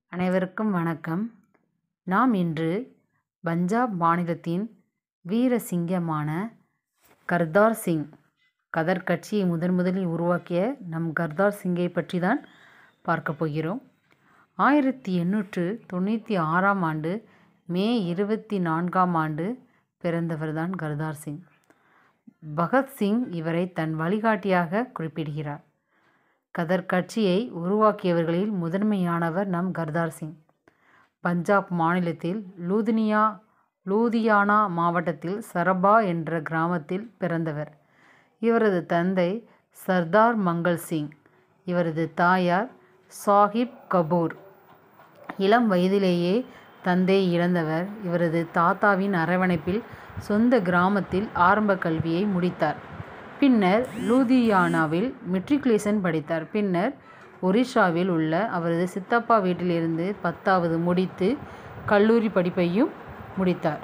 அனைவருக்கும் வணக்கம் நாம் இன்று பஞ்சாப் மாநிலத்தின் வீர சிங்கமான கர்தார் சிங் கதர் கட்சியை முதன் முதலில் உருவாக்கிய நம் கர்தார் சிங்கை பற்றி தான் பார்க்க போகிறோம் ஆயிரத்தி எண்ணூற்று தொண்ணூற்றி ஆறாம் ஆண்டு மே இருபத்தி நான்காம் ஆண்டு பிறந்தவர் தான் கர்தார் சிங் பகத்சிங் இவரை தன் வழிகாட்டியாக குறிப்பிடுகிறார் கதர் கட்சியை உருவாக்கியவர்களில் முதன்மையானவர் நம் கர்தார் சிங் பஞ்சாப் மாநிலத்தில் லூதினியா லூதியானா மாவட்டத்தில் சரபா என்ற கிராமத்தில் பிறந்தவர் இவரது தந்தை சர்தார் மங்கள் சிங் இவரது தாயார் சாஹிப் கபூர் இளம் வயதிலேயே தந்தையை இழந்தவர் இவரது தாத்தாவின் அரவணைப்பில் சொந்த கிராமத்தில் ஆரம்ப கல்வியை முடித்தார் பின்னர் லூதியானாவில் மெட்ரிகுலேஷன் படித்தார் பின்னர் ஒரிஷாவில் உள்ள அவரது சித்தப்பா வீட்டிலிருந்து பத்தாவது முடித்து கல்லூரி படிப்பையும் முடித்தார்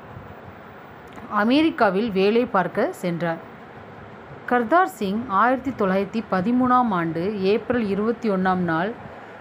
அமெரிக்காவில் வேலை பார்க்க சென்றார் கர்தார் சிங் ஆயிரத்தி தொள்ளாயிரத்தி பதிமூணாம் ஆண்டு ஏப்ரல் இருபத்தி ஒன்றாம் நாள்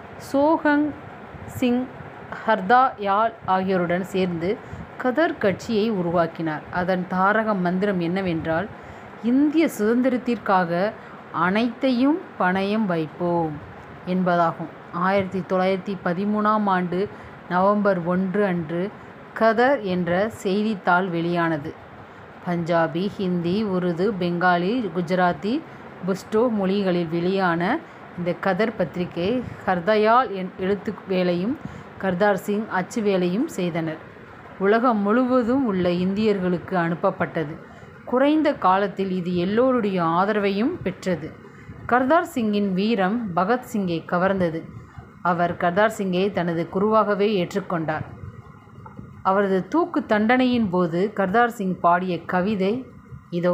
சோஹங் சிங் ஹர்தாயால் ஆகியோருடன் சேர்ந்து கதர் கட்சியை உருவாக்கினார் அதன் தாரக மந்திரம் என்னவென்றால் இந்திய சுதந்திரத்திற்காக அனைத்தையும் பணயம் வைப்போம் என்பதாகும் ஆயிரத்தி தொள்ளாயிரத்தி பதிமூணாம் ஆண்டு நவம்பர் ஒன்று அன்று கதர் என்ற செய்தித்தாள் வெளியானது பஞ்சாபி ஹிந்தி உருது பெங்காலி குஜராத்தி புஸ்டோ மொழிகளில் வெளியான இந்த கதர் பத்திரிகை ஹர்தயால் என் எழுத்து வேலையும் கர்தார் சிங் அச்சு வேலையும் செய்தனர் உலகம் முழுவதும் உள்ள இந்தியர்களுக்கு அனுப்பப்பட்டது குறைந்த காலத்தில் இது எல்லோருடைய ஆதரவையும் பெற்றது கர்தார் சிங்கின் வீரம் பகத்சிங்கை கவர்ந்தது அவர் கர்தார் சிங்கை தனது குருவாகவே ஏற்றுக்கொண்டார் அவரது தூக்கு தண்டனையின் போது கர்தார் சிங் பாடிய கவிதை இதோ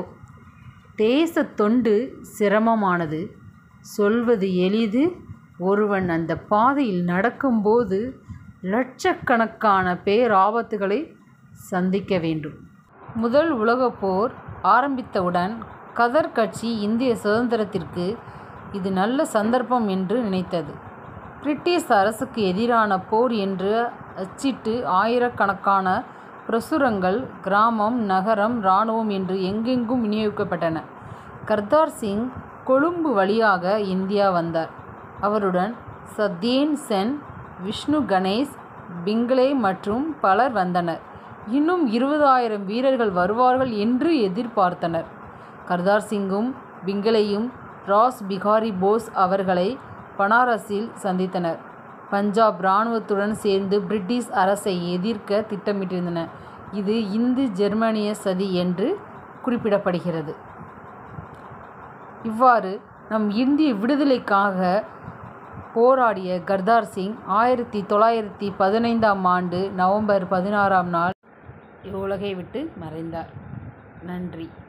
தேச தொண்டு சிரமமானது சொல்வது எளிது ஒருவன் அந்த பாதையில் நடக்கும்போது லட்சக்கணக்கான பேராபத்துகளை சந்திக்க வேண்டும் முதல் உலகப் போர் ஆரம்பித்தவுடன் கதர் கட்சி இந்திய சுதந்திரத்திற்கு இது நல்ல சந்தர்ப்பம் என்று நினைத்தது பிரிட்டிஷ் அரசுக்கு எதிரான போர் என்று அச்சிட்டு ஆயிரக்கணக்கான பிரசுரங்கள் கிராமம் நகரம் இராணுவம் என்று எங்கெங்கும் விநியோகிக்கப்பட்டன கர்தார் சிங் கொழும்பு வழியாக இந்தியா வந்தார் அவருடன் சத்யேன் சென் விஷ்ணு கணேஷ் பிங்களே மற்றும் பலர் வந்தனர் இன்னும் இருபதாயிரம் வீரர்கள் வருவார்கள் என்று எதிர்பார்த்தனர் கர்தார் சிங்கும் பிங்களையும் ராஸ் பிகாரி போஸ் அவர்களை பனாரஸில் சந்தித்தனர் பஞ்சாப் இராணுவத்துடன் சேர்ந்து பிரிட்டிஷ் அரசை எதிர்க்க திட்டமிட்டிருந்தன இது இந்து ஜெர்மனிய சதி என்று குறிப்பிடப்படுகிறது இவ்வாறு நம் இந்திய விடுதலைக்காக போராடிய கர்தார் சிங் ஆயிரத்தி தொள்ளாயிரத்தி பதினைந்தாம் ஆண்டு நவம்பர் பதினாறாம் நாள் உலகை விட்டு மறைந்தார் நன்றி